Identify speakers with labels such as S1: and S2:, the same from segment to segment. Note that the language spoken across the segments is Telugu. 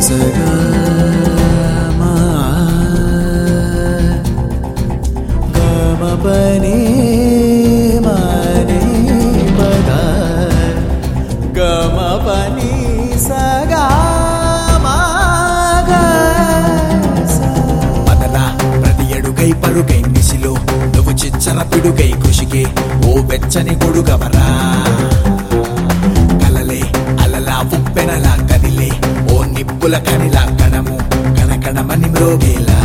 S1: సగా మా గమ పని మని పద గమ పని సగా మా గ స.
S2: పదరా ప్రతి అడుగై పరుగై నిశిలో నువ్వు చిచ్చర పిడుగై కృషికే ఓ వెచ్చని గొడుగవరా కలలే అలలా ఉప్పెనలా కదిలే ఓ నిప్పుల కనిలా కణము కణకణమని మ్రోగేలా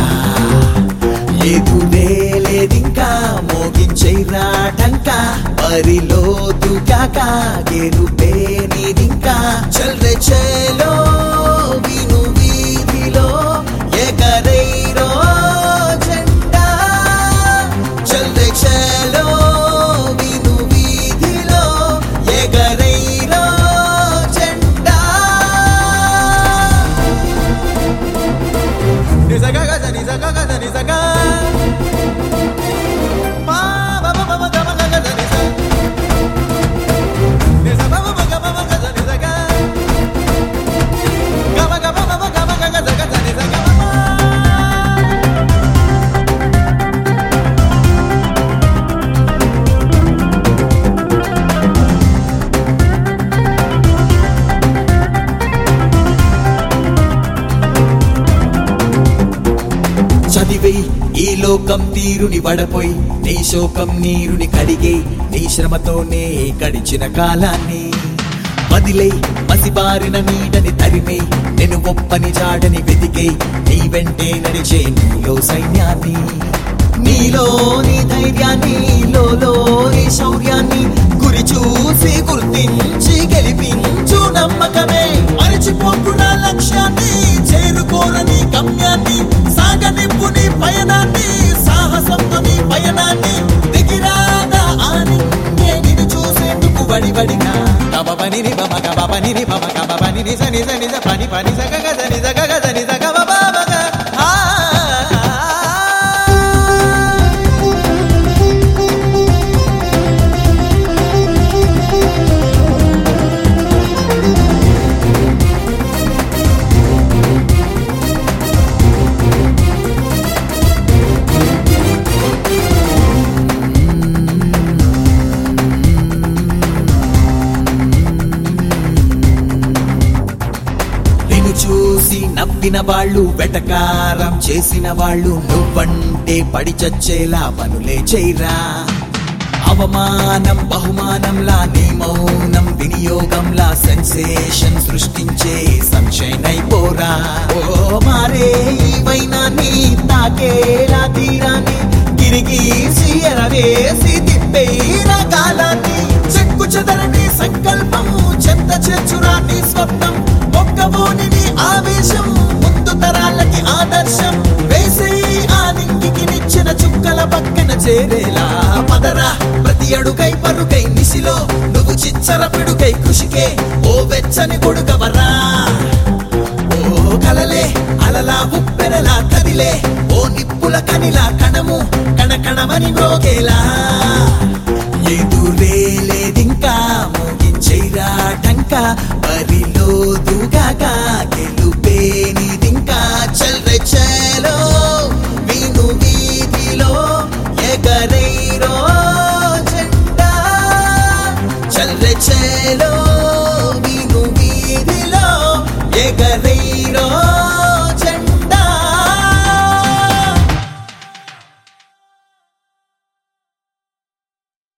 S2: ఎదురే లేదింకా మోగించైరా టంకా బరిలో దుకాక గెలుపే నీదింకా చల్రె చేలో విను వీధిలో ఎగరైరో జెండా చల్రె చేలో విను వీధిలో ఎగరైరో జెండా
S1: నిజగా గజ నిజగా గజ నిజగా మా బమ బమ గమ గ గజ నిజ నిజ బమ బమ గమ బమ గజ నిజగా గమ గమ బమ గమ గ గజ గజ నిజ గమ మా.
S2: చదివే ఈ లోకం తీరుని వడపోయి నీ శోకం నీరుని కడిగే నీ శ్రమతోనే గడిచిన కాలాన్ని వదిలే మసిబారిన నీడని తరిమే నేను ఒప్పని జాడని వెతికే నీ వెంటే నడిచే నీలో సైన్యాన్ని నీలో నీ ధైర్యాన్ని లోలో నీ శౌర్యాన్ని గురి చూసి గుర్తించి గెలిపించు నమ్మకమే మరిచిపోకున్న లక్ష్యాన్ని చేరుకోరని గమ్యాన్ని సాగనింపు నీ పయనాన్ని సాహసంతో నీ పయనాన్ని దిగిరాగా ఆని నిన్ను చూసేందుకు వడివడిగా
S1: గమ పని ని బమ గమ పని ని బమ గమ పని నిజ నిజ నిజ పని పని సగ గజ నిజ గ గజ నిజ గమ బమ గ ఆ
S2: నిన్ను చూసి నవ్విన వాళ్ళు వెటకారం చేసిన వాళ్ళు నువ్వంటే పడి చచ్చేలా పనులే చేయరా అవమానం బహుమానంలా నీ మౌనం వినియోగంలా సెన్సేషన్ సృష్టించే సన్షైన్ అయిపోరా ఓ మారే ఈ వైనాన్ని తాకేలా తీరాన్ని గిరిగీసి ఎరవేసి తిప్పేరా కాలాన్ని చెక్కు చెదరని సంకల్పం చెత్త చెచ్చురా నీ స్వప్నం ఒక్కబోని నీ ఆవేశం ముందు తరాలకి ఆదర్శం వేసేయి ఆ నింగికి నిచ్చిన చుక్కల పక్కన చేరేలా పదరా ప్రతి అడుగై పరుగై నిశిలో నువ్వు చిచ్చర పిడుగై కృషికే ఓ వెచ్చని కొడుకవరా ఓ కలలే అలలా ఉప్పెనలా కదిలే ఓ నిప్పుల కనిలా కణము కణకణమని మ్రోగేలా ఎదురే లేదింకా మోగించైరా టంకా బరిలో దుగాగా గెలుపే నీదింకా చల్రె చేలో విను వీధిలో ఎగరైరో జెండా చల్రె చేలో